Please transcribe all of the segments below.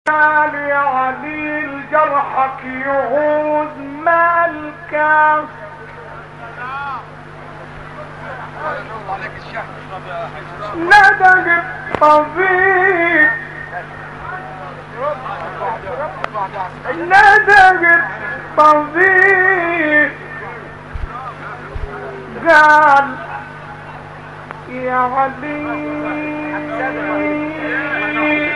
يا عليل جرحك يعود مالك ندق الطبيب ندق الطبيب قال يا علي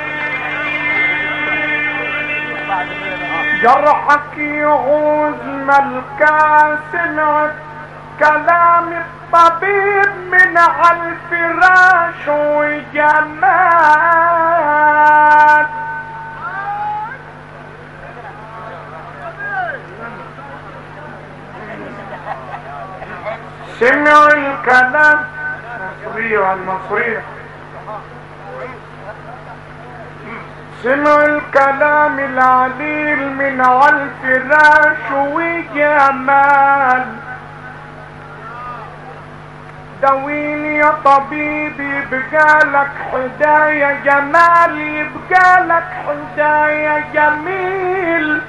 جرحك يغوز ملكا سمعت كلام الطبيب من على الفراش وجمال سمع الكلام مصرية المصرية سمع الكلام العليل من على الفراش وجمال دويني يا طبيب يبقالك حدايا جمال يبقالك حدايا جميل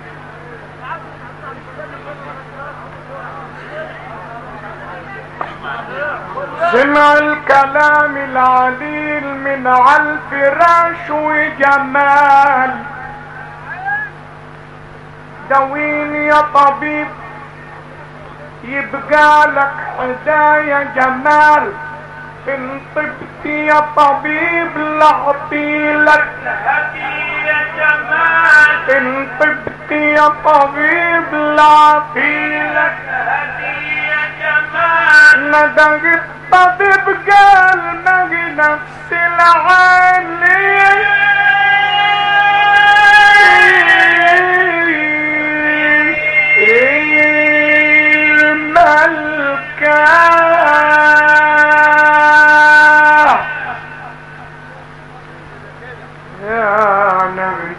سمع الكلام العليل من على الفراش وجمال دويني يا طبيب يبقى لك هدايا جمال ان طبت يا طبيب لعطي لك هدية جمال ان طبت يا طبيب لعطي لك هدية جمال ندق الطبيب قال نقي نفس العالي الملكة يا نبي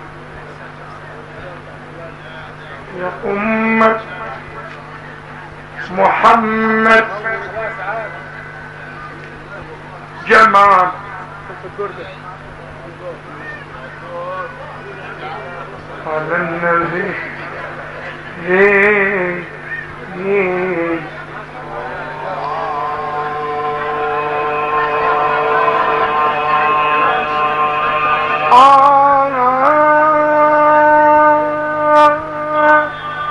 يا أمة محمد جمال على النبي إيه إيه آه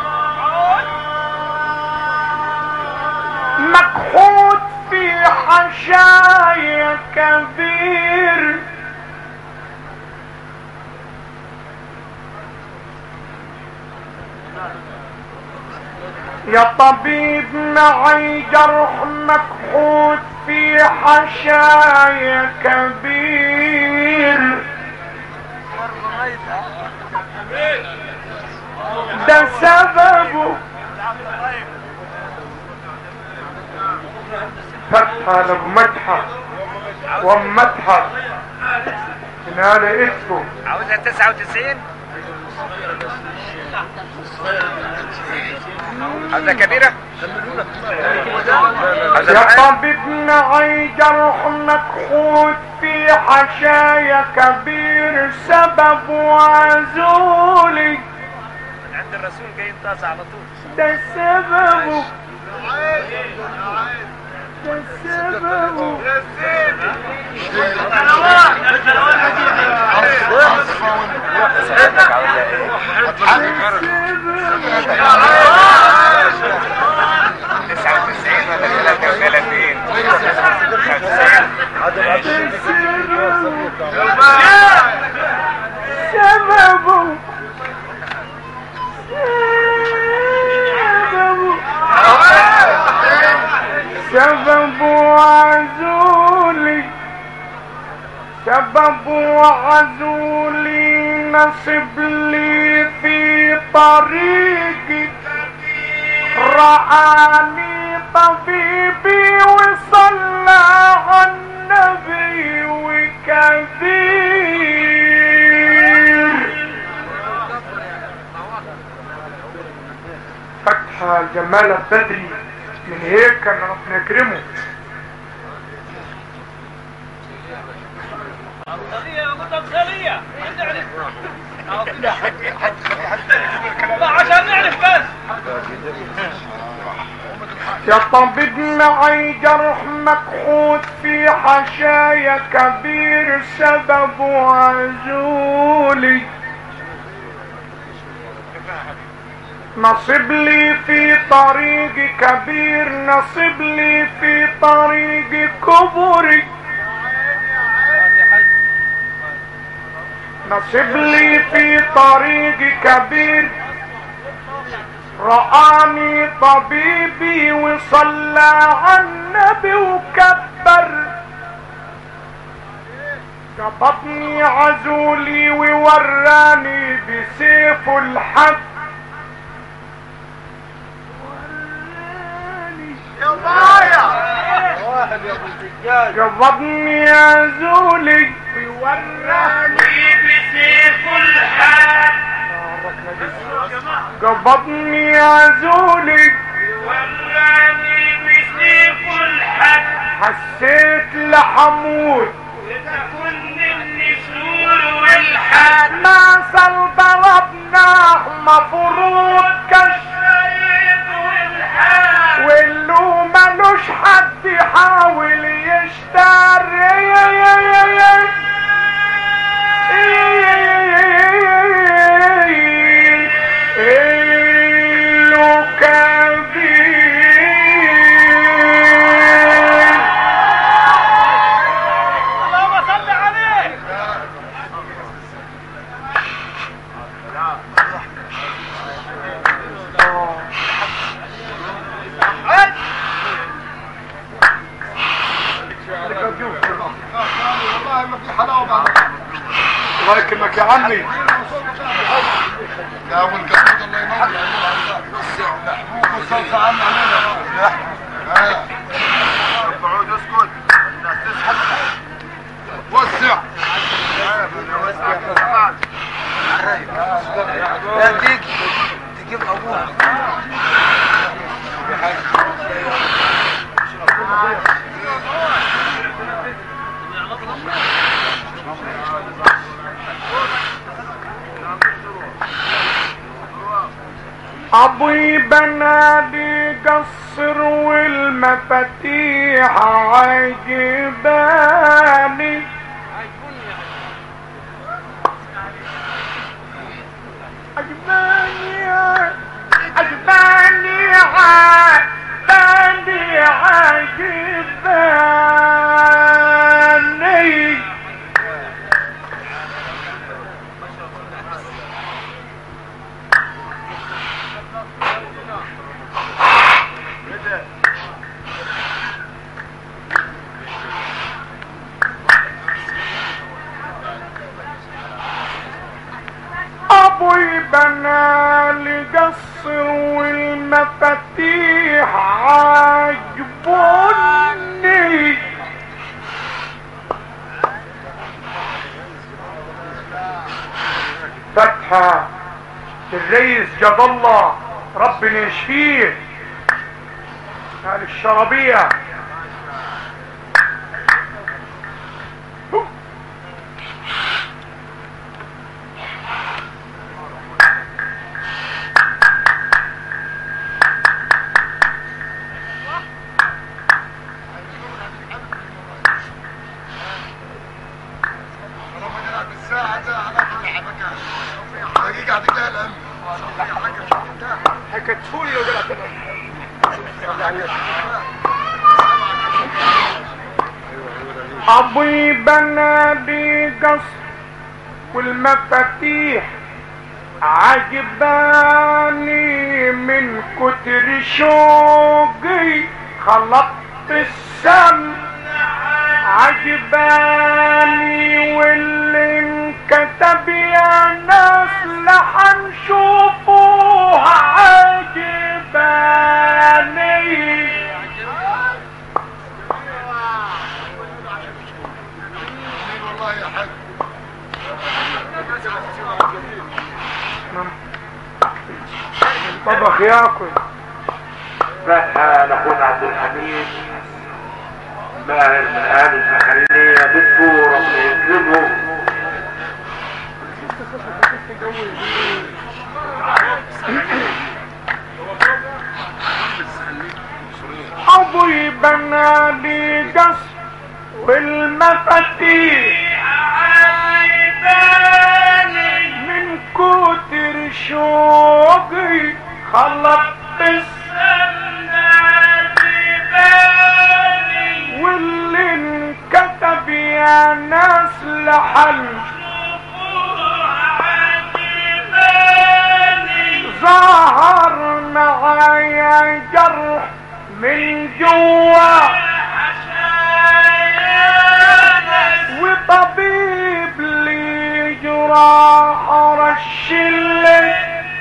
مكحوت في حشايا كبير يا طبيب معي جرح مكحوت في حشايا كبير ده سببه فتحة لقمتها وامتها هنا اسمه عاوزها 99 عاوزها كبيرة عاوزها يا معايا؟ طبيب معي جرح مكحوت في حشايا كبير سبب عزولي عند الرسول جاي طاسة على طول ده سببه ده سببه سألتك عاوزها ايه؟ ده 99 ولا 33 سببه سبب عزولي سبب عزولي نصب لي في طريقي رآني طبيبي وصلى على النبي وكثير فتحة جمال البدري من هيك كان ربنا يكرمه أفضلية متفضلية عند لا عشان نعرف بس يا طبيب معي جرح مكحوت في حشايا كبير سببه عزولي نصب لي في طريقي كبير نصب لي في طريقي كبري نصب لي في طريقي كبير رآني طبيبي وصلى على النبي وكبر قبضني عزولي ووراني بسيفه الحد قبضني عزولي ووراني بسيف الحال قبضني عزولي وراني بسيف الحال حسيت لحمود وتكن النسور والحال ما صل ضربناه مفروض كشف الشريط والحال واللو ملوش حد يحاول يشتري له كبير اللهم صل عليه والله ما في حلاوه بعد الله يكرمك يا عمي لا والقصود الله ينور محبوب والصلصه عم علينا اقعد اسكت الناس تسحب وسع تجيب تجيب ابوها ابوي بنادي قصر والمفاتيح عجباني عجباني عجباني عجباني عجباني ابوي بنى لي قصر والمفاتيح عجبوني فتحة الرئيس جاب الله ربنا يشفيه قال الشربية بالساعة ده على كل حبكة حقيقة هتجاه الأمن حكتفولي لو قلت ابوي بنى لي قصر والمفاتيح عجباني من كتر شوقي خلطت السم عجباني واللي انكتب يا ناس لحنشوفوها عجباني والله يا حاج طبخ ياكل فتحة لاخونا عبد الحميد ماهر من اهل البحرينية بنته ربنا يكرمه ابوي بنى لي قصر والمفاتيح من كتر شوقي خلطت واللي انكتب يا ناس لحل ظهر معايا جرح من جوا وطبيب لي جراح رشلي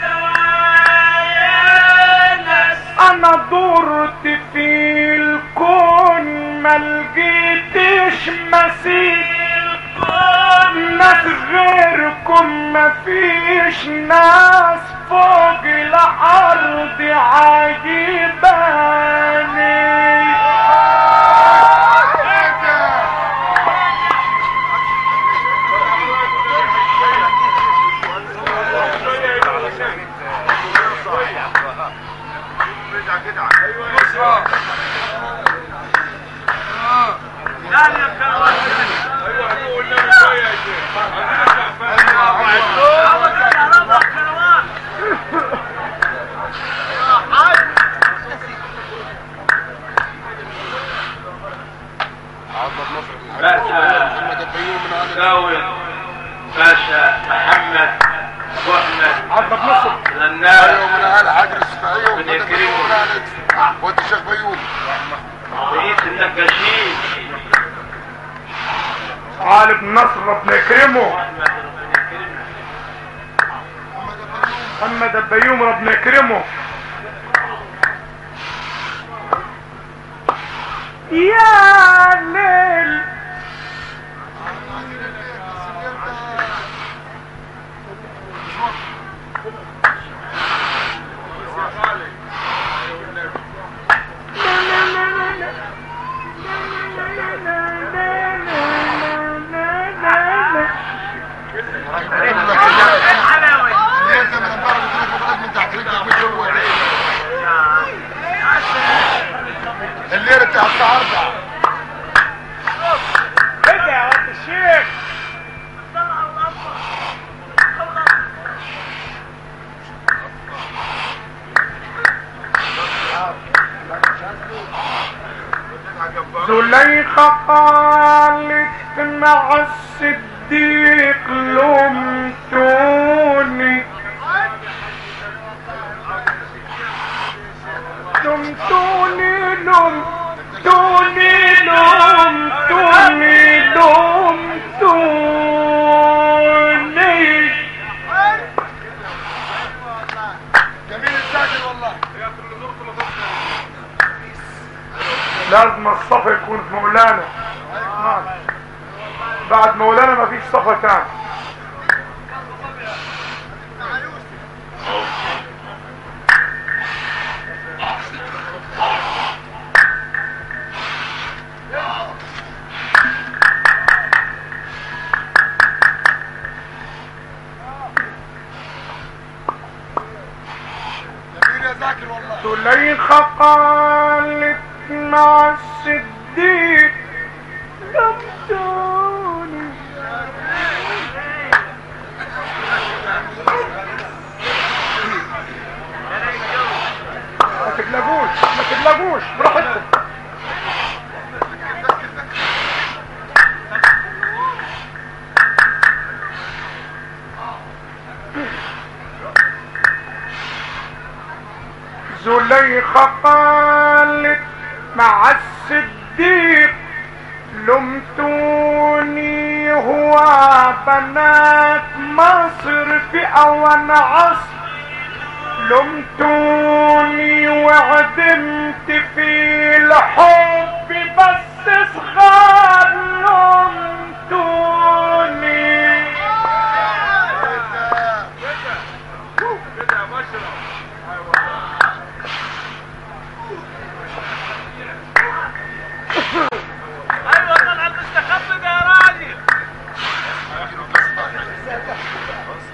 انا دورت في الكون ما لقيتش مثيل ناس غيركم ما فيش ناس فوق الارض عجيباني محمد الفيوم من هذا داود باشا محمد واحمد عبد نصر غناوي ايوه من اهل حجر السفعيه من ومن يكرمه. الفيوم من اهل وانت شيخ فيوم رئيس النقاشين علي بن نصر ربنا يكرمه احمد ربنا يكرمه محمد البيوم ربنا يكرمه يا ليل انت من امبارح بتلف وخد من تحت رجلك مش هو الليله بتاع الساعه 4 كده يا ولد الشيخ زليخة قالت مع الصديق لمتوني لمتوني لمتوني لمتوني لمتوني جميل الساكن والله لازم الصفا يكون في مولانا بعد مولانا ما فيش صفا تاني جميل يا ذاكر والله زليخة قالت مع الصديق لمتوني ما تقلقوش ما تقلقوش براحتكم زليخة قالت مع الصديق لمتوني هو بنات مصر في أول عصر لمتوني وعدمت في الحب بس صغار لمتوني ايوه طلع المستخبي يا راجل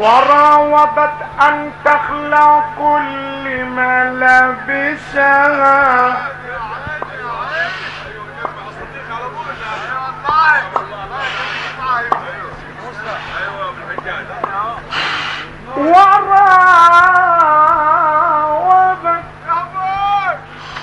وراودت أن تخلع كل ملابسها وراودت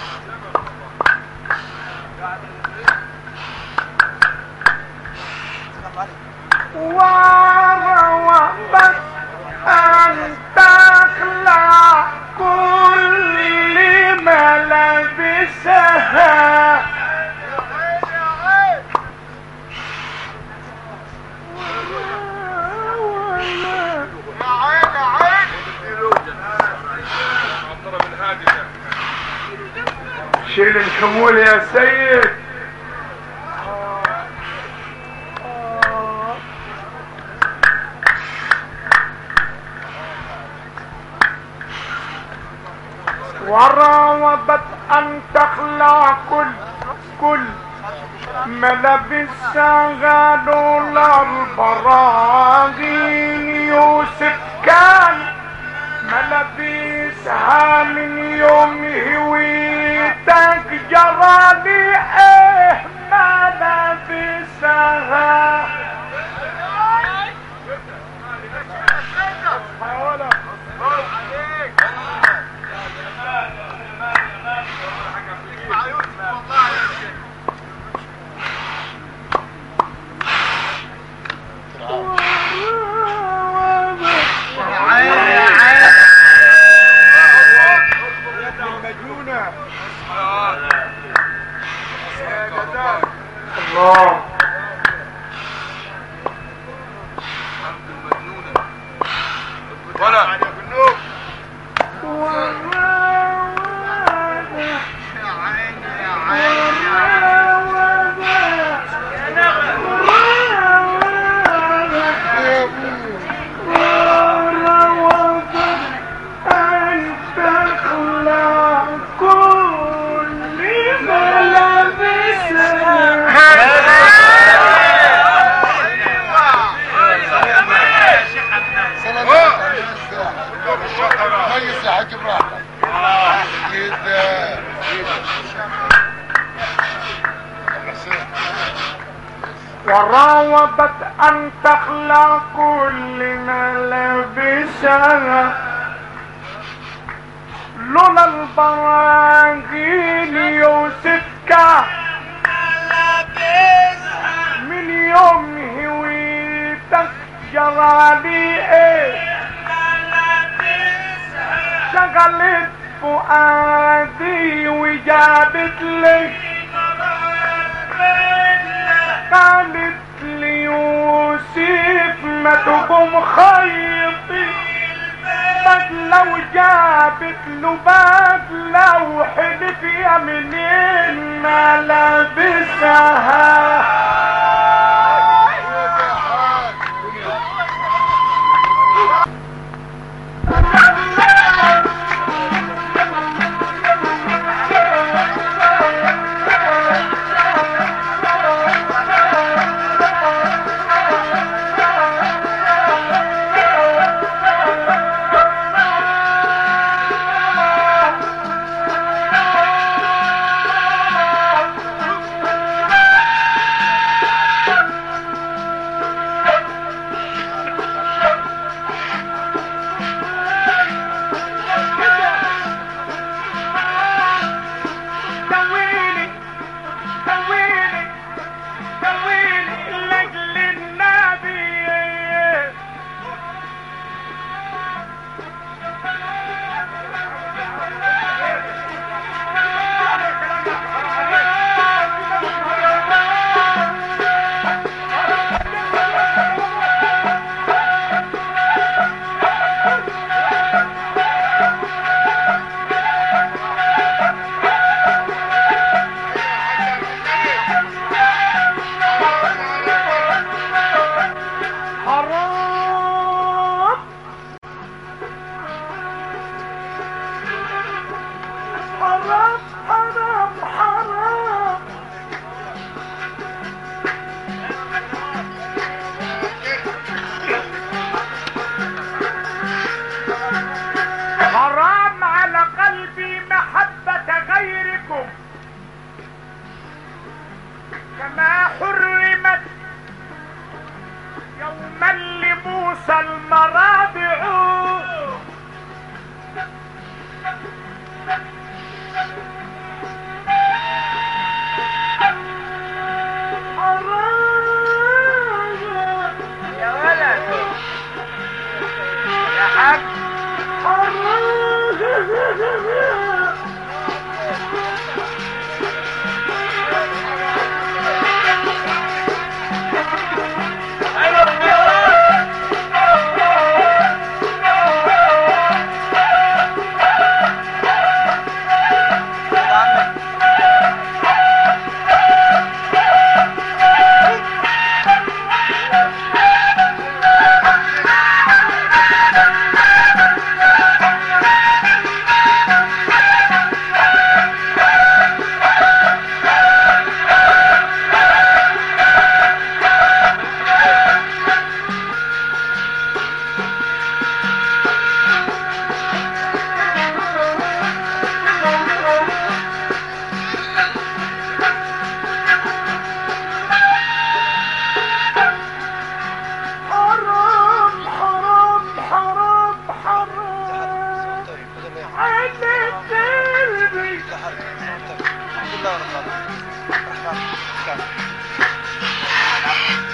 وراودت أن تخلع كل ملابسها شيل الحمول يا سيد وراودت أن تخلع كل كل ملابسها لولا البراغين يوسف كان ملابسها من يومه وتجرى لي ايه ملابسها الله ولا ميز يا حاج ابراهيم كده وراودت أن تخلع كل ملابسها لولا البراغين يوسف كان من يوم هويتك جرى لي ايه شغلت فؤادي وجابت لي قالت لي يوسف ما تقوم خيطي بدلة وجابت له بدلة وحلف يا منين ما لابسها يا حاج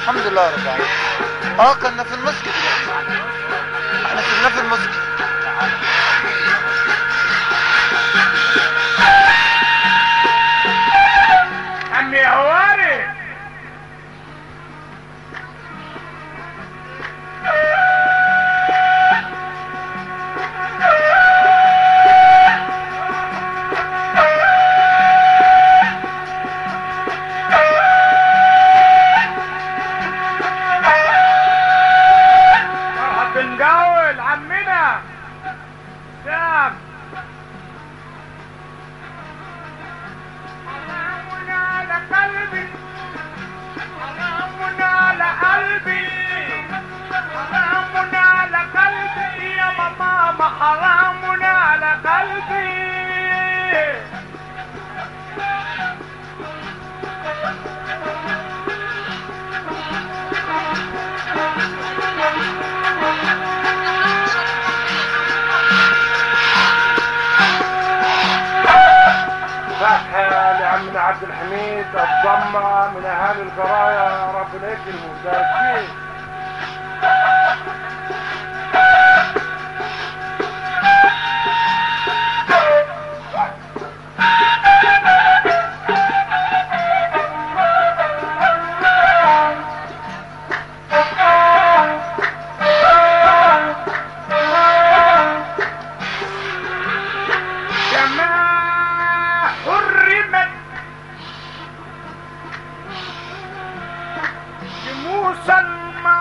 الحمد لله رب العالمين اه كنا في المسجد احنا كنا في المسجد عمي هواري مرحب بنقاول عمنا سام حرام على قلبي حرام على قلبي حرام على قلبي يا ماما حرام على قلبي فتحة لعمنا عبد الحميد الضمة من اهالي القراية ربنا يكرمه دارسين كما حرمت لموسى الماء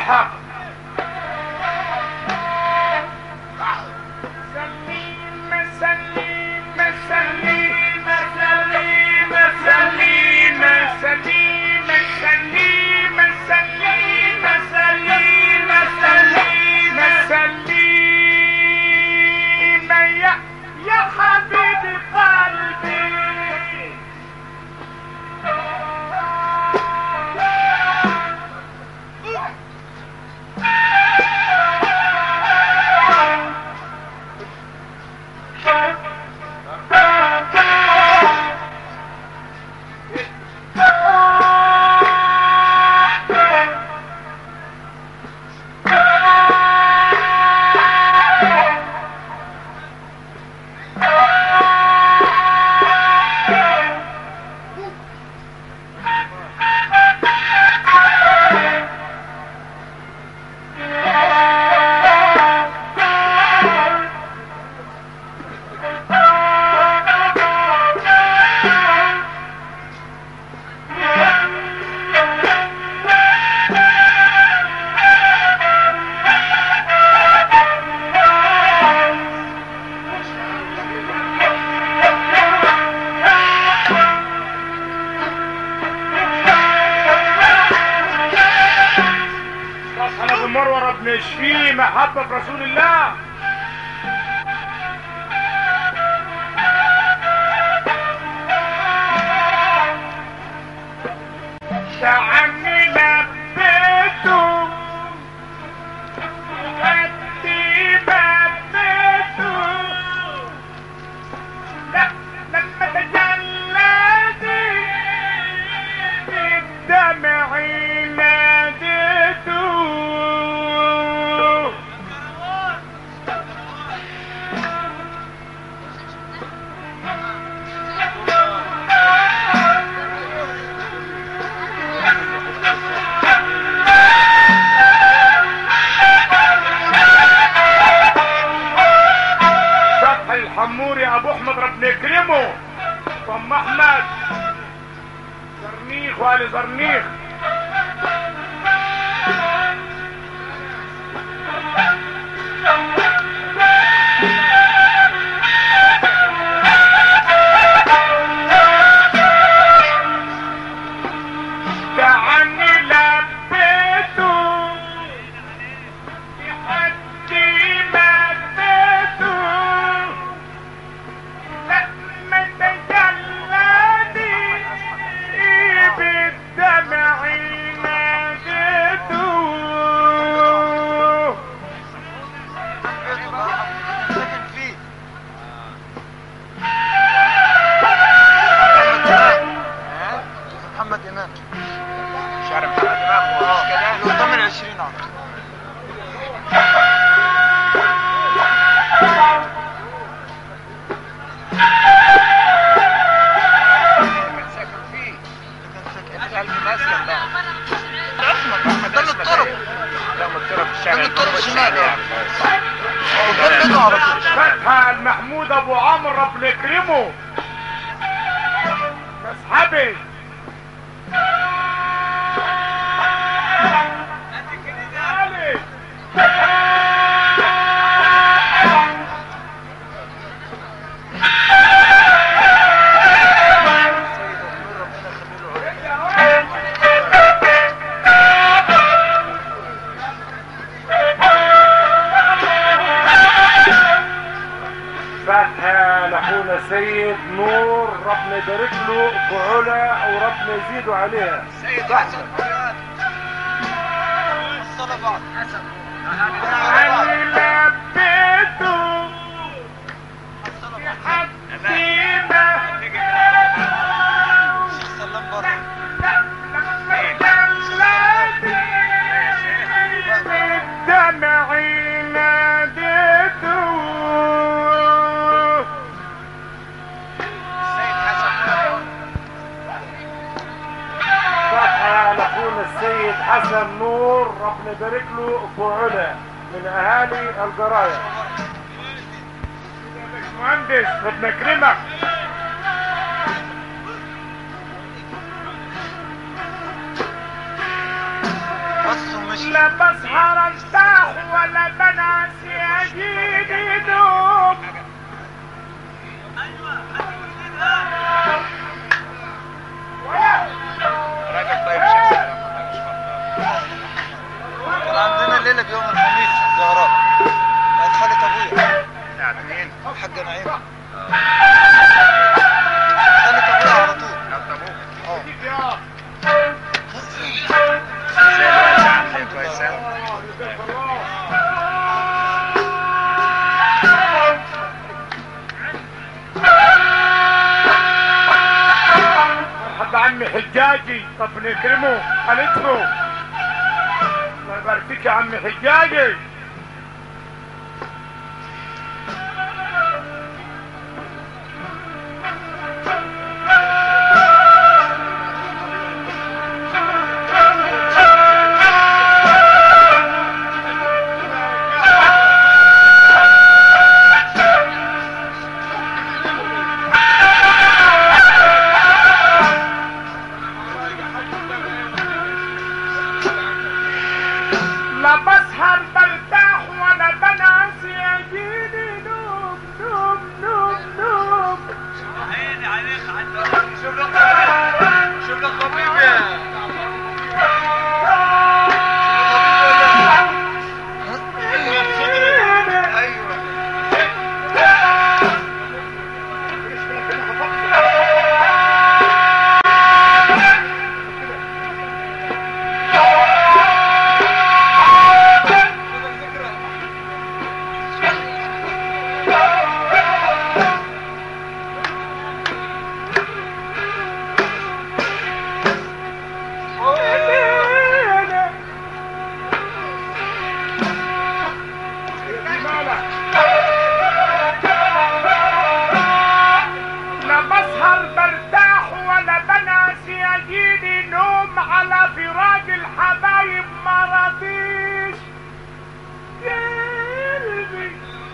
الحق يا حبيبي قلبي انا بمرور ابن الشفي محبة رسول الله شعني لبيته وقدي ببيته لا لما تجلدي بالدمع ناديته فتحي الحموري ابو احمد ربنا يكرمه ام احمد زرنيخ وآل زرنيخ كعني لبيته بحدي مديته لما تجلدي بالدمع ناديته بيته الله يرحمه ساكن فيه محمد امام شارع محمد امام هو اه مش كده؟ اللي قدام العشرين عمر كان ساكن فيه اللي كان ساكن انت قلب مسكن بقى احمد ده اللي اتضرب لا مضطرب في الشارع ده مضطرب المفروض شمال. يعني صح. قدام بيته على طول فتحي المحمود ابو عمرو ربنا يكرمه مسحبي علي. فتحة لاخونا سيد نور ربنا يبارك له بعلا وربنا يزيده عليها سيد احسن صلى بعض كعني لبيته بحدي مديته سلام بره بالدمع ناديته سيد حسن فتحة لاخونا السيد حسن نور ربنا يبارك له بعلا من اهالي الجرايا مهندس ربنا يكرمك بس ومشي لا بسهر ارتاح ولا بناسي اجيني نوم راجل طيب شيخ سلام والله مش غلطان كان عندنا الليله بيوم الخميس في الزهراء كانت خالة ابويا بتاعت مين؟ الحاجه نعيمه خالة ابويا على طول خالة ابوك اه زي الوالد عامل كويس أوي. مرحبا عمي حجاجي طب نكرمه هنكرمه الله يبارك فيك يا عمي حجاجي لا بسهر برتاح ولا بناسي اجيني نوم نوم نوم نوم شوف لك شوف لك طبيب يا ايوه لا بسهر برتاح ولا بناسي اجيني نوم على فراق الحبايب ما رضيش يا قلبي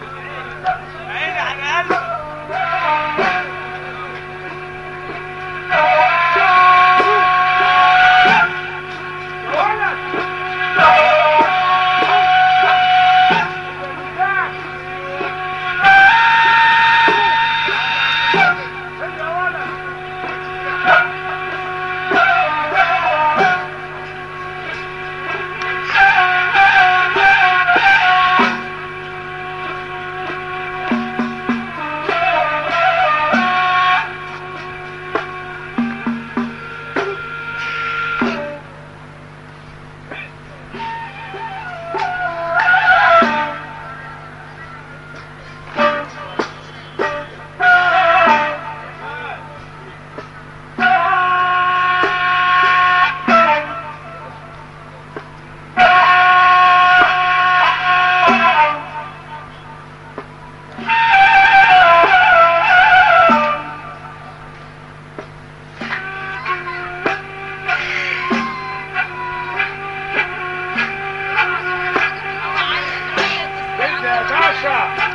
يا باشا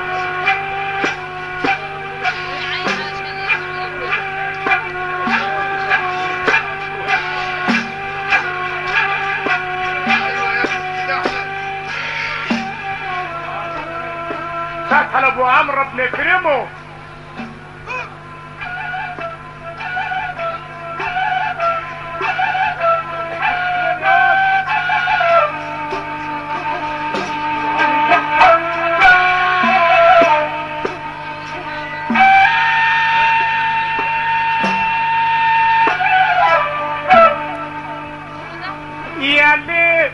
فتح لابو عمرو بن كريمو يا ليه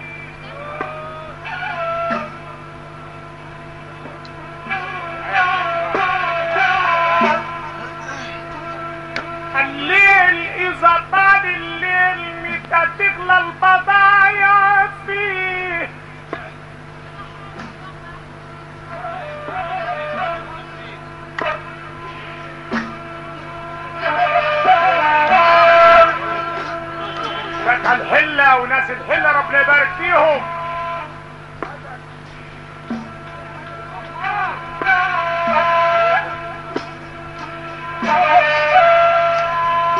الليل اذا طال الليل متى تغلى البضايا فيه فتح الحلة وناس الحلة ربنا يبارك فيهم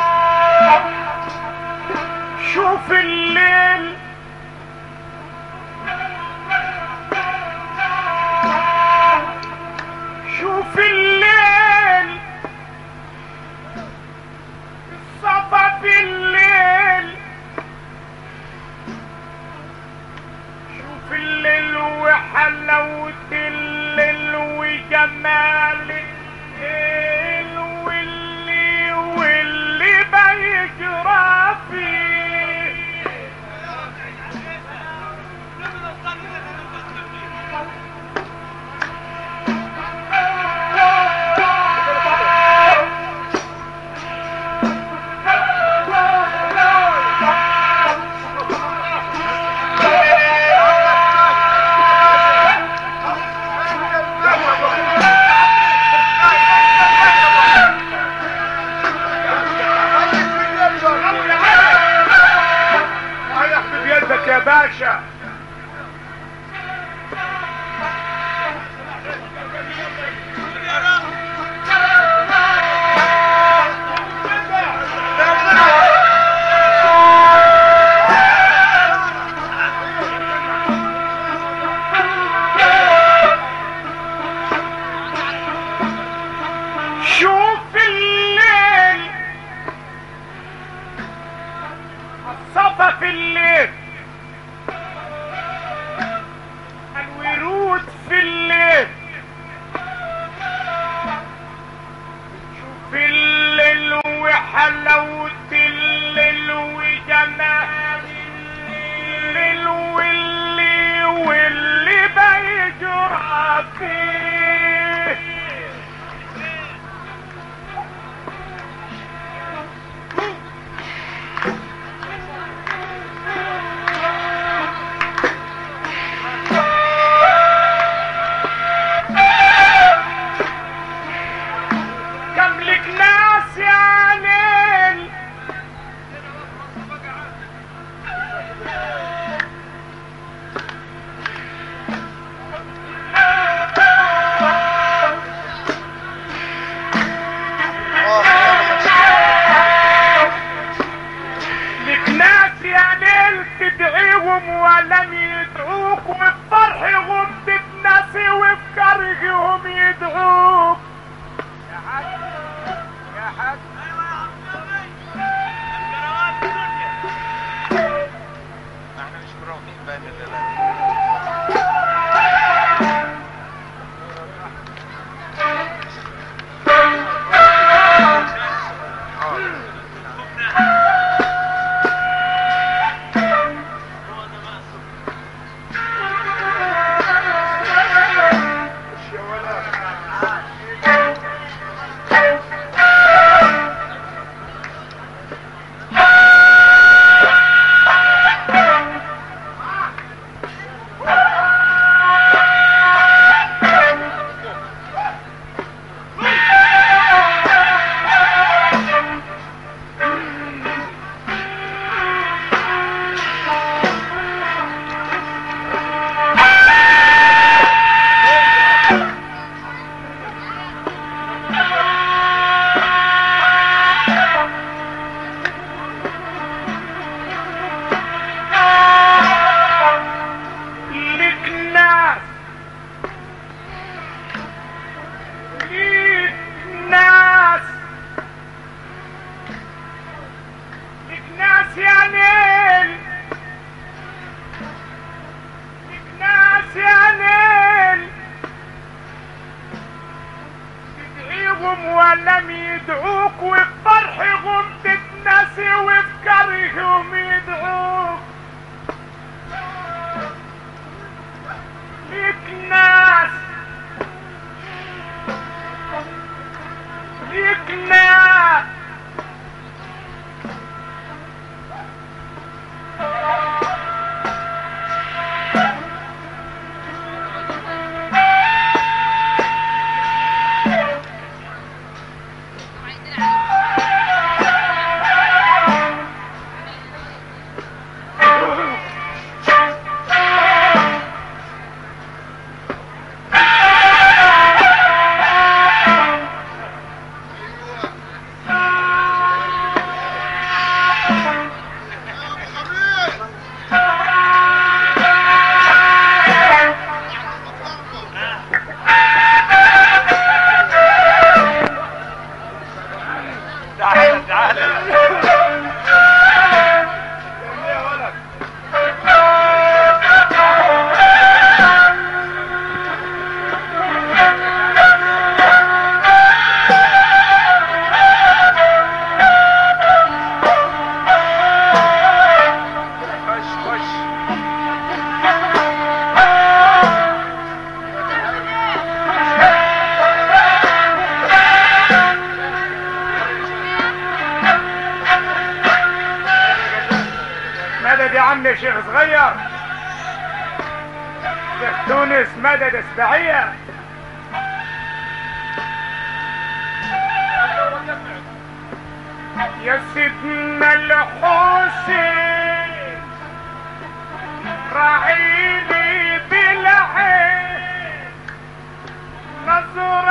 شوف الليل يا باشا شوف الليل الصفا في الليل الورود في الليل شوف الليل وحلاوة الليل وجمال الليل واللي واللي بيجرى فيه كم لك ناس يا ليل لك ناس يا ليل تدعيهم ولم يدعوك وفي فرحهم تتنسي وفي كرههم يدعوك يا حاج يا حاج احنا مش مروحين بقى الليلة لك ناس لك ناس لك ناس يا ليل لك ناس يا ليل تدعيهم ولم يدعوك وفي فرحهم تتنسي وفي كرههم يدعوك ليك ناس ليك ناس تعال تعال خش خش مدد يا عم يا شيخ صغير شيخ تونس مدد اسبعية يا سيدنا الحسين زور